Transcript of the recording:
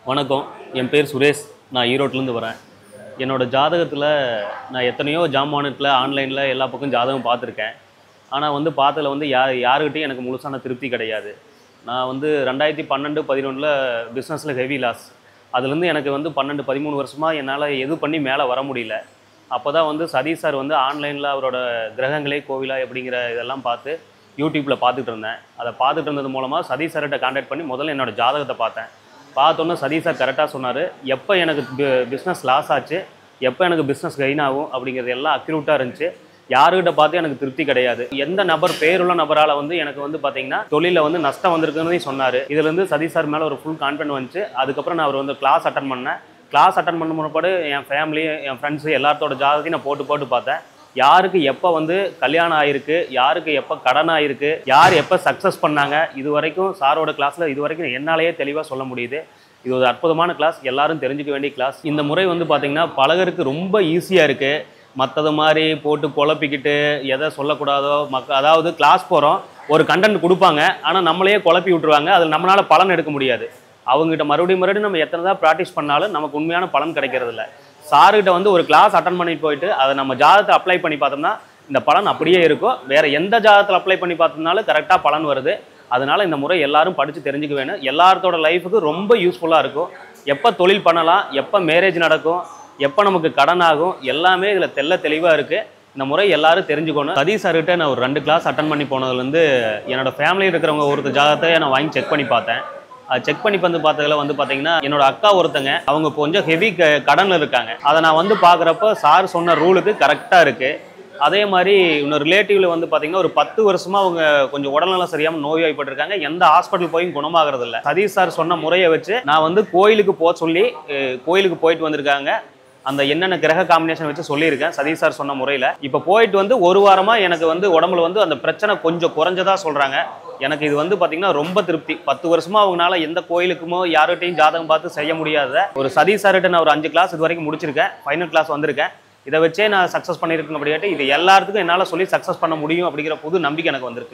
வணக்கம் என் பேர் சுரேஷ் நான் ஈரோட்லேருந்து வரேன் என்னோட ஜாதகத்தில் நான் எத்தனையோ ஜாமானத்தில் ஆன்லைனில் எல்லா பக்கம் ஜாதகம் பார்த்துருக்கேன் ஆனால் வந்து பார்த்ததுல வந்து யார் யாருக்கிட்டையும் எனக்கு முழுசான திருப்தி கிடையாது நான் வந்து ரெண்டாயிரத்தி பன்னெண்டு பதினொன்றில் பிஸ்னஸில் ஹெவி லாஸ் அதுலேருந்து எனக்கு வந்து பன்னெண்டு பதிமூணு வருஷமாக என்னால் எது பண்ணி மேலே வர முடியல அப்போ தான் வந்து சதீஷ் சார் வந்து ஆன்லைனில் அவரோட கிரகங்களே கோவிலா எப்படிங்கிற இதெல்லாம் பார்த்து யூடியூப்பில் பார்த்துட்டு இருந்தேன் அதை பார்த்துட்டு இருந்தது மூலமாக சதீஷ் சார்கிட்ட கான்டாக்ட் பண்ணி முதல்ல என்னோட ஜாதகத்தை பார்த்தேன் பார்த்தோன்னே சதீஷ் சார் கரெக்டாக சொன்னார் எப்போ எனக்கு பிஸ்னஸ் லாஸ் ஆச்சு எப்போ எனக்கு பிஸ்னஸ் கெயின் ஆகும் அப்படிங்கிறது எல்லாம் அக்யூரேட்டாக இருந்துச்சு யாருக்கிட்ட பார்த்து எனக்கு திருப்தி கிடையாது எந்த நபர் பேருள்ள நபரால் வந்து எனக்கு வந்து பார்த்தீங்கன்னா தொழிலில் வந்து நஷ்டம் வந்திருக்குன்னு சொன்னார் இதுலேருந்து சதீஷ் சார் மேலே ஒரு ஃபுல் கான்ஃபிடன்ட் வந்துச்சு அதுக்கப்புறம் நான் அவர் வந்து கிளாஸ் அட்டன் பண்ணேன் கிளாஸ் அட்டன் பண்ண முன்னாடி என் ஃபேமிலி என் ஃப்ரெண்ட்ஸு எல்லாத்தோட ஜாதகத்தையும் நான் போட்டு போட்டு பார்த்தேன் யாருக்கு எப்போ வந்து கல்யாணம் ஆயிருக்கு யாருக்கு எப்போ கடன் ஆயிருக்கு யார் எப்போ சக்ஸஸ் பண்ணாங்க இது வரைக்கும் சாரோட கிளாஸில் இது வரைக்கும் என்னாலேயே தெளிவாக சொல்ல முடியுது இது ஒரு அற்புதமான கிளாஸ் எல்லாரும் தெரிஞ்சுக்க வேண்டிய கிளாஸ் இந்த முறை வந்து பார்த்திங்கன்னா பழகருக்கு ரொம்ப ஈஸியாக இருக்குது மற்றது மாதிரி போட்டு குழப்பிக்கிட்டு எதை சொல்லக்கூடாதோ மக்க அதாவது கிளாஸ் போகிறோம் ஒரு கண்டென்ட் கொடுப்பாங்க ஆனால் நம்மளையே குழப்பி விட்டுருவாங்க அதில் நம்மளால் பலன் எடுக்க முடியாது அவங்ககிட்ட மறுபடியும் மறுபடியும் நம்ம எத்தனை தான் ப்ராக்டிஸ் பண்ணாலும் நமக்கு உண்மையான பலன் கிடைக்கிறது இல்ல சாருகிட்ட வந்து ஒரு கிளாஸ் அட்டன் பண்ணி போயிட்டு அதை நம்ம ஜாதகத்தை அப்ளை பண்ணி பார்த்தோம்னா இந்த பலன் அப்படியே இருக்கும் வேற எந்த ஜாதகத்தில் அப்ளை பண்ணி பார்த்தோம்னாலும் கரெக்டாக பலன் வருது அதனால இந்த முறை எல்லாரும் படித்து தெரிஞ்சுக்க வேணும் எல்லாத்தோட லைஃபுக்கு ரொம்ப யூஸ்ஃபுல்லாக இருக்கும் எப்போ தொழில் பண்ணலாம் எப்போ மேரேஜ் நடக்கும் எப்போ நமக்கு கடன் ஆகும் எல்லாமே இதில் தெள்ள தெளிவாக இருக்குது இந்த முறை எல்லாரும் தெரிஞ்சுக்கணும் சதீஷ் சார்கிட்ட நான் ஒரு ரெண்டு கிளாஸ் அட்டன் பண்ணி போனதுலேருந்து என்னோட ஃபேமிலியில் இருக்கிறவங்க ஒருத்தர் ஜாதகத்தை நான் வாங்கி செக் பண்ணி பார்த்தேன் அது செக் பண்ணி வந்து பார்த்ததுல வந்து பார்த்தீங்கன்னா என்னோட அக்கா ஒருத்தங்க அவங்க கொஞ்சம் ஹெவி க கடனில் இருக்காங்க அதை நான் வந்து பார்க்குறப்ப சார் சொன்ன ரூலுக்கு கரெக்டாக இருக்குது அதே மாதிரி இன்னொரு ரிலேட்டிவ்ல வந்து பார்த்தீங்கன்னா ஒரு பத்து வருஷமா அவங்க கொஞ்சம் உடல்நலம் சரியாமல் நோய்வாய்ப்பட்டிருக்காங்க எந்த ஹாஸ்பிட்டல் போயும் குணமாகறது இல்லை சதீஷ் சார் சொன்ன முறையை வச்சு நான் வந்து கோயிலுக்கு போக சொல்லி அஹ், கோயிலுக்கு போயிட்டு வந்திருக்காங்க அந்த என்னென்ன கிரக காம்பினேஷன் வச்சு சொல்லியிருக்கேன் சதீஷ் சார் சொன்ன முறையில் இப்போ போயிட்டு வந்து ஒரு வாரமாக எனக்கு வந்து உடம்புல வந்து அந்த பிரச்சனை கொஞ்சம் குறைஞ்சதா சொல்கிறாங்க எனக்கு இது வந்து பார்த்தீங்கன்னா ரொம்ப திருப்தி பத்து வருஷமா அவங்களால எந்த கோயிலுக்குமோ யார்கிட்டையும் ஜாதகம் பார்த்து செய்ய முடியாத ஒரு சதீஷ் சார்கிட்ட நான் ஒரு அஞ்சு கிளாஸ் இது வரைக்கும் முடிச்சிருக்கேன் ஃபைனல் கிளாஸ் வந்திருக்கேன் இதை வச்சே நான் சக்ஸஸ் பண்ணியிருக்கேன் அப்படியாட்டு இது எல்லாத்துக்கும் என்னால் சொல்லி சக்ஸஸ் பண்ண முடியும் அப்படிங்கிற புது நம்பிக்கை எனக்கு வந்திருக்கு